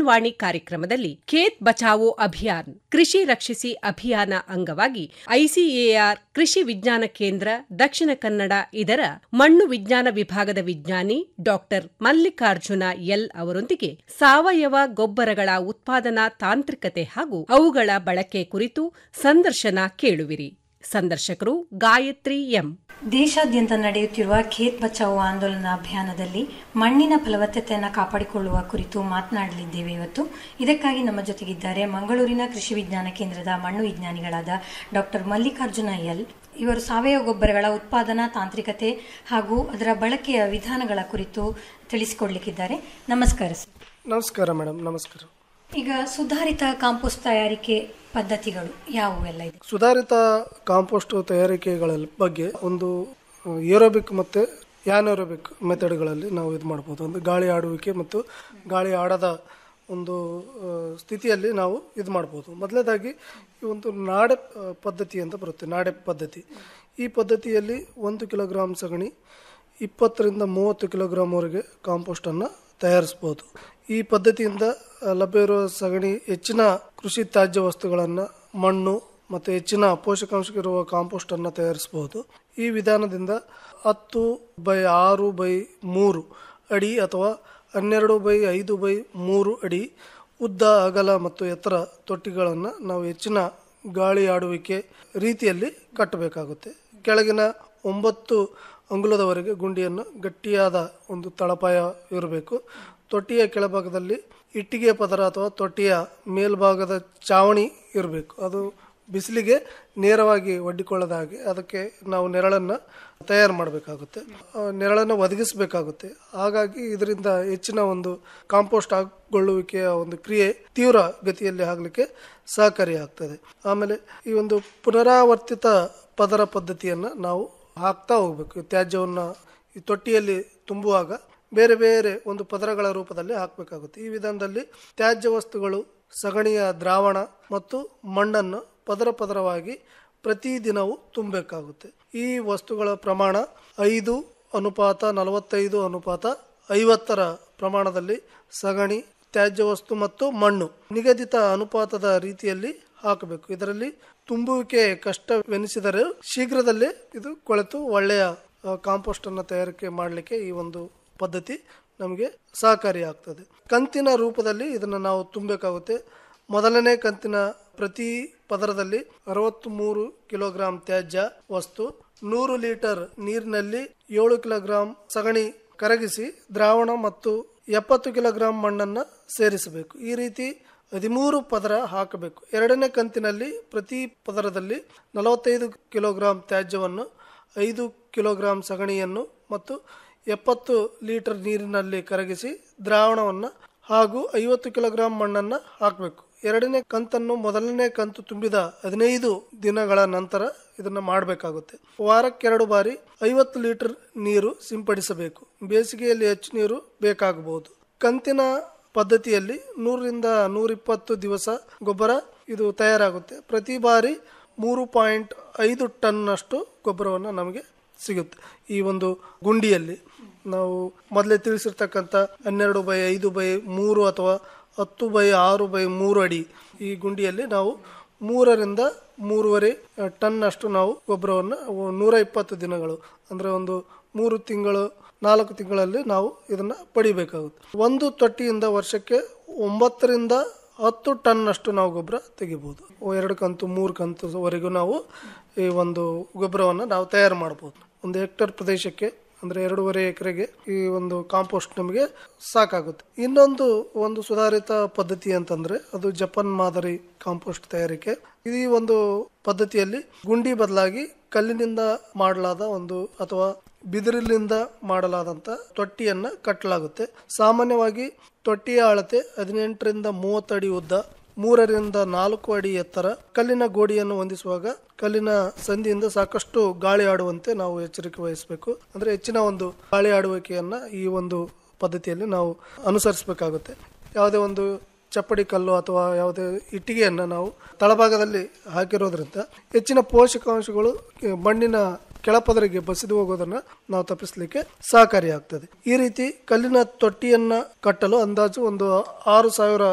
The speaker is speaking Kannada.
ವಾಣಿ ಕಾರ್ಯಕ್ರಮದಲ್ಲಿ ಖೇತ್ ಬಚಾವೋ ಅಭಿಯಾನ್ ಕೃಷಿ ರಕ್ಷಿಸಿ ಅಭಿಯಾನ ಅಂಗವಾಗಿ ಐಸಿಎಆರ್ ಕೃಷಿ ವಿಜ್ಞಾನ ಕೇಂದ್ರ ದಕ್ಷಿಣ ಕನ್ನಡ ಇದರ ಮಣ್ಣು ವಿಜ್ಞಾನ ವಿಭಾಗದ ವಿಜ್ಞಾನಿ ಡಾಕ್ಟರ್ ಮಲ್ಲಿಕಾರ್ಜುನ ಎಲ್ ಅವರೊಂದಿಗೆ ಸಾವಯವ ಗೊಬ್ಬರಗಳ ಉತ್ಪಾದನಾ ತಾಂತ್ರಿಕತೆ ಹಾಗೂ ಅವುಗಳ ಬಳಕೆ ಕುರಿತು ಸಂದರ್ಶನ ಕೇಳುವಿರಿ ಸಂದರ್ಶಕರು ಗಾಯತ್ರಿ ಎಂ ದೇಶಾದ್ಯಂತ ನಡೆಯುತ್ತಿರುವ ಖೇತ್ ಬಚಾವೋ ಆಂದೋಲನ ಅಭಿಯಾನದಲ್ಲಿ ಮಣ್ಣಿನ ಫಲವತ್ತತೆಯನ್ನು ಕಾಪಾಡಿಕೊಳ್ಳುವ ಕುರಿತು ಮಾತನಾಡಲಿದ್ದೇವೆ ಇವತ್ತು ಇದಕ್ಕಾಗಿ ನಮ್ಮ ಜೊತೆಗಿದ್ದಾರೆ ಮಂಗಳೂರಿನ ಕೃಷಿ ವಿಜ್ಞಾನ ಕೇಂದ್ರದ ಮಣ್ಣು ವಿಜ್ಞಾನಿಗಳಾದ ಡಾಕ್ಟರ್ ಮಲ್ಲಿಕಾರ್ಜುನ ಎಲ್ ಇವರು ಸಾವಯವ ಗೊಬ್ಬರಗಳ ಉತ್ಪಾದನಾ ತಾಂತ್ರಿಕತೆ ಹಾಗೂ ಅದರ ಬಳಕೆಯ ವಿಧಾನಗಳ ಕುರಿತು ತಿಳಿಸಿಕೊಡ್ಲಿಕ್ಕಿದ್ದಾರೆ ನಮಸ್ಕಾರ ಸರ್ ನಮಸ್ಕಾರ ಮೇಡಮ್ ನಮಸ್ಕಾರ ಈಗ ಸುಧಾರಿತ ಕಾಂಪೋಸ್ಟ್ ತಯಾರಿಕೆ ಪದ್ಧತಿಗಳು ಯಾವುವೆಲ್ಲ ಇದೆ ಸುಧಾರಿತ ಕಾಂಪೋಸ್ಟ್ ತಯಾರಿಕೆಗಳ ಬಗ್ಗೆ ಒಂದು ಏರೋಬಿಕ್ ಮತ್ತು ಯಾನೋರೋಬಿಕ್ ಮೆಥಡ್ಗಳಲ್ಲಿ ನಾವು ಇದು ಮಾಡ್ಬೋದು ಒಂದು ಗಾಳಿ ಆಡುವಿಕೆ ಮತ್ತು ಗಾಳಿ ಆಡದ ಒಂದು ಆ, ಸ್ಥಿತಿಯಲ್ಲಿ ನಾವು ಇದು ಮಾಡ್ಬೋದು ಮೊದಲನೇದಾಗಿ ಈ ಒಂದು ನಾಡೆ ಆ, ಪದ್ಧತಿ ಅಂತ ಬರುತ್ತೆ ನಾಡೆ ಪದ್ಧತಿ ಈ ಪದ್ಧತಿಯಲ್ಲಿ ಒಂದು ಕಿಲೋಗ್ರಾಮ್ ಸಗಣಿ ಇಪ್ಪತ್ತರಿಂದ ಮೂವತ್ತು ಕಿಲೋಗ್ರಾಮ್ವರೆಗೆ ಕಾಂಪೋಸ್ಟನ್ನು ತಯಾರಿಸ್ಬೋದು ಈ ಪದ್ಧತಿಯಿಂದ ಆ, ಲಭ್ಯವಿರುವ ಸಗಣಿ ಹೆಚ್ಚಿನ ಕೃಷಿ ತ್ಯಾಜ್ಯ ವಸ್ತುಗಳನ್ನು ಮಣ್ಣು ಮತ್ತು ಹೆಚ್ಚಿನ ಪೋಷಕಾಂಶ ಇರುವ ಕಾಂಪೋಸ್ಟನ್ನು ತಯಾರಿಸಬಹುದು ಈ ವಿಧಾನದಿಂದ ಹತ್ತು ಬೈ ಆರು ಬೈ ಮೂರು ಅಡಿ ಅಥವಾ ಹನ್ನೆರಡು ಬೈ ಐದು ಬೈ ಮೂರು ಅಡಿ ಉದ್ದ ಅಗಲ ಮತ್ತು ಎತ್ತರ ತೊಟ್ಟಿಗಳನ್ನು ನಾವು ಹೆಚ್ಚಿನ ಗಾಳಿ ಆಡುವಿಕೆ ರೀತಿಯಲ್ಲಿ ಕಟ್ಟಬೇಕಾಗುತ್ತೆ ಕೆಳಗಿನ ಒಂಬತ್ತು ಅಂಗುಲದವರೆಗೆ ಗುಂಡಿಯನ್ನು ಗಟ್ಟಿಯಾದ ಒಂದು ತಳಪಾಯ ಇರಬೇಕು ತೊಟ್ಟಿಯ ಕೆಳಭಾಗದಲ್ಲಿ ಇಟ್ಟಿಗೆ ಪದರ ಅಥವಾ ತೊಟ್ಟಿಯ ಮೇಲ್ಭಾಗದ ಚಾವಣಿ ಇರಬೇಕು ಅದು ಬಿಸಿಲಿಗೆ ನೇರವಾಗಿ ಒಡ್ಡಿಕೊಳ್ಳದ ಹಾಗೆ ಅದಕ್ಕೆ ನಾವು ನೆರಳನ್ನು ತಯಾರು ಮಾಡಬೇಕಾಗುತ್ತೆ ಆ ನೆರಳನ್ನು ಒದಗಿಸಬೇಕಾಗುತ್ತೆ ಹಾಗಾಗಿ ಇದರಿಂದ ಹೆಚ್ಚಿನ ಒಂದು ಕಾಂಪೋಸ್ಟ್ ಆಗಿಕೊಳ್ಳುವಿಕೆಯ ಒಂದು ಕ್ರಿಯೆ ತೀವ್ರ ಗತಿಯಲ್ಲಿ ಆಗಲಿಕ್ಕೆ ಸಹಕಾರಿಯಾಗ್ತದೆ ಆಮೇಲೆ ಈ ಒಂದು ಪುನರಾವರ್ತಿತ ಪದರ ಪದ್ಧತಿಯನ್ನು ನಾವು ಹಾಕ್ತಾ ಹೋಗ್ಬೇಕು ಈ ತ್ಯಾಜ್ಯವನ್ನು ಈ ತೊಟ್ಟಿಯಲ್ಲಿ ತುಂಬುವಾಗ ಬೇರೆ ಬೇರೆ ಒಂದು ಪದರಗಳ ರೂಪದಲ್ಲಿ ಹಾಕಬೇಕಾಗುತ್ತೆ ಈ ವಿಧಾನದಲ್ಲಿ ತ್ಯಾಜ್ಯ ವಸ್ತುಗಳು ಸಗಣಿಯ ದ್ರಾವಣ ಮತ್ತು ಮಣ್ಣನ್ನು ಪದರ ಪದರವಾಗಿ ಪ್ರತಿದಿನವೂ ತುಂಬಬೇಕಾಗುತ್ತೆ ಈ ವಸ್ತುಗಳ ಪ್ರಮಾಣ ಐದು ಅನುಪಾತ ನಲವತ್ತೈದು ಅನುಪಾತ ಐವತ್ತರ ಪ್ರಮಾಣದಲ್ಲಿ ಸಗಣಿ ತ್ಯಾಜ್ಯ ವಸ್ತು ಮತ್ತು ಮಣ್ಣು ನಿಗದಿತ ಅನುಪಾತದ ರೀತಿಯಲ್ಲಿ ಹಾಕಬೇಕು ಇದರಲ್ಲಿ ತುಂಬುವಿಕೆ ಕಷ್ಟವೆನಿಸಿದರೆ ಶೀಘ್ರದಲ್ಲೇ ಇದು ಕೊಳೆತು ಒಳ್ಳೆಯ ಕಾಂಪೋಸ್ಟ್ ಅನ್ನು ತಯಾರಿಕೆ ಮಾಡಲಿಕ್ಕೆ ಈ ಒಂದು ಪದ್ಧತಿ ನಮಗೆ ಸಹಕಾರಿಯಾಗ್ತದೆ ಕಂತಿನ ರೂಪದಲ್ಲಿ ಇದನ್ನು ನಾವು ತುಂಬಬೇಕಾಗುತ್ತೆ ಮೊದಲನೇ ಕಂತಿನ ಪ್ರತಿ ಪದರದಲ್ಲಿ ಅರವತ್ತ್ ಮೂರು ಕಿಲೋಗ್ರಾಂ ತ್ಯಾಜ್ಯ ವಸ್ತು ನೂರು ಲೀಟರ್ ನೀರಿನಲ್ಲಿ ಏಳು ಕಿಲೋಗ್ರಾಂ ಸಗಣಿ ಕರಗಿಸಿ ದ್ರಾವಣ ಮತ್ತು ಎಪ್ಪತ್ತು ಕಿಲೋಗ್ರಾಂ ಮಣ್ಣನ್ನು ಸೇರಿಸಬೇಕು ಈ ರೀತಿ ಹದಿಮೂರು ಪದರ ಹಾಕಬೇಕು ಎರಡನೇ ಕಂತಿನಲ್ಲಿ ಪ್ರತಿ ಪದರದಲ್ಲಿ ನಲವತ್ತೈದು ಕಿಲೋಗ್ರಾಂ ತ್ಯಾಜ್ಯವನ್ನು ಐದು ಕಿಲೋಗ್ರಾಂ ಸಗಣಿಯನ್ನು ಮತ್ತು ಎಪ್ಪತ್ತು ಲೀಟರ್ ನೀರಿನಲ್ಲಿ ಕರಗಿಸಿ ದ್ರಾವಣವನ್ನು ಹಾಗೂ ಐವತ್ತು ಕಿಲೋಗ್ರಾಂ ಮಣ್ಣನ್ನು ಹಾಕಬೇಕು ಎರಡನೇ ಕಂತನ್ನು ಮೊದಲನೇ ಕಂತು ತುಂಬಿದ ಹದಿನೈದು ದಿನಗಳ ನಂತರ ಇದನ್ನು ಮಾಡಬೇಕಾಗುತ್ತೆ ವಾರಕ್ಕೆರಡು ಬಾರಿ ಐವತ್ತು ಲೀಟರ್ ನೀರು ಸಿಂಪಡಿಸಬೇಕು ಬೇಸಿಗೆಯಲ್ಲಿ ಹೆಚ್ಚು ನೀರು ಬೇಕಾಗಬಹುದು ಕಂತಿನ ಪದ್ಧತಿಯಲ್ಲಿ ನೂರರಿಂದ ನೂರಿಪ್ಪತ್ತು ದಿವಸ ಗೊಬ್ಬರ ಇದು ತಯಾರಾಗುತ್ತೆ ಪ್ರತಿ ಬಾರಿ ಮೂರು ಪಾಯಿಂಟ್ ಐದು ಟನ್ನಷ್ಟು ಗೊಬ್ಬರವನ್ನು ನಮಗೆ ಸಿಗುತ್ತೆ ಈ ಒಂದು ಗುಂಡಿಯಲ್ಲಿ ನಾವು ಮೊದಲೇ ತಿಳಿಸಿರ್ತಕ್ಕಂಥ ಹನ್ನೆರಡು ಬೈ ಐದು ಬೈ ಮೂರು ಅಥವಾ ಹತ್ತು ಬೈ ಆರು ಬೈ ಮೂರು ಅಡಿ ಈ ಗುಂಡಿಯಲ್ಲಿ ನಾವು ಮೂರರಿಂದ ಮೂರುವರೆ ಟನ್ನಷ್ಟು ನಾವು ಗೊಬ್ಬರವನ್ನು ನೂರ ಇಪ್ಪತ್ತು ದಿನಗಳು ಅಂದರೆ ಒಂದು ಮೂರು ತಿಂಗಳು ನಾಲ್ಕು ತಿಂಗಳಲ್ಲಿ ನಾವು ಇದನ್ನು ಪಡಿಬೇಕಾಗುತ್ತೆ ಒಂದು ತೊಟ್ಟಿಯಿಂದ ವರ್ಷಕ್ಕೆ ಒಂಬತ್ತರಿಂದ ಹತ್ತು ಟನ್ನಷ್ಟು ನಾವು ಗೊಬ್ಬರ ತೆಗಿಬೋದು ಎರಡು ಕಂತು ಮೂರು ಕಂತುವರೆಗೂ ನಾವು ಈ ಒಂದು ಗೊಬ್ಬರವನ್ನು ನಾವು ತಯಾರು ಮಾಡ್ಬೋದು ಒಂದು ಹೆಕ್ಟರ್ ಪ್ರದೇಶಕ್ಕೆ ಅಂದರೆ ಎರಡೂವರೆ ಎಕರೆಗೆ ಈ ಒಂದು ಕಾಂಪೋಸ್ಟ್ ನಮಗೆ ಸಾಕಾಗುತ್ತೆ ಇನ್ನೊಂದು ಒಂದು ಸುಧಾರಿತ ಪದ್ಧತಿ ಅಂತಂದ್ರೆ ಅದು ಜಪಾನ್ ಮಾದರಿ ಕಾಂಪೋಸ್ಟ್ ತಯಾರಿಕೆ ಈ ಒಂದು ಪದ್ಧತಿಯಲ್ಲಿ ಗುಂಡಿ ಬದಲಾಗಿ ಕಲ್ಲಿನಿಂದ ಮಾಡಲಾದ ಒಂದು ಅಥವಾ ಬಿದಿರಿನಿಂದ ಮಾಡಲಾದಂಥ ತೊಟ್ಟಿಯನ್ನು ಕಟ್ಟಲಾಗುತ್ತೆ ಸಾಮಾನ್ಯವಾಗಿ ತೊಟ್ಟಿಯ ಅಳತೆ ಹದಿನೆಂಟರಿಂದ ಮೂವತ್ತು ಅಡಿ ಉದ್ದ ಮೂರರಿಂದ ನಾಲ್ಕು ಅಡಿ ಎತ್ತರ ಕಲ್ಲಿನ ಗೋಡಿಯನ್ನು ಹೊಂದಿಸುವಾಗ ಕಲ್ಲಿನ ಸಂಧಿಯಿಂದ ಸಾಕಷ್ಟು ಗಾಳಿ ಆಡುವಂತೆ ನಾವು ಎಚ್ಚರಿಕೆ ವಹಿಸಬೇಕು ಅಂದ್ರೆ ಹೆಚ್ಚಿನ ಒಂದು ಗಾಳಿ ಆಡುವಿಕೆಯನ್ನ ಈ ಒಂದು ಪದ್ಧತಿಯಲ್ಲಿ ನಾವು ಅನುಸರಿಸಬೇಕಾಗುತ್ತೆ ಯಾವುದೇ ಒಂದು ಚಪ್ಪಡಿ ಕಲ್ಲು ಅಥವಾ ಯಾವುದೇ ಇಟ್ಟಿಗೆಯನ್ನು ನಾವು ತಳಭಾಗದಲ್ಲಿ ಹಾಕಿರೋದ್ರಿಂದ ಹೆಚ್ಚಿನ ಪೋಷಕಾಂಶಗಳು ಮಣ್ಣಿನ ಕೆಳಪದರಿಗೆ ಬಸಿದು ಹೋಗೋದನ್ನ ನಾವು ತಪ್ಪಿಸಲಿಕ್ಕೆ ಸಹಕಾರಿಯಾಗ್ತದೆ ಈ ರೀತಿ ಕಲ್ಲಿನ ತೊಟ್ಟಿಯನ್ನ ಕಟ್ಟಲು ಅಂದಾಜು ಒಂದು ಆರು ಸಾವಿರ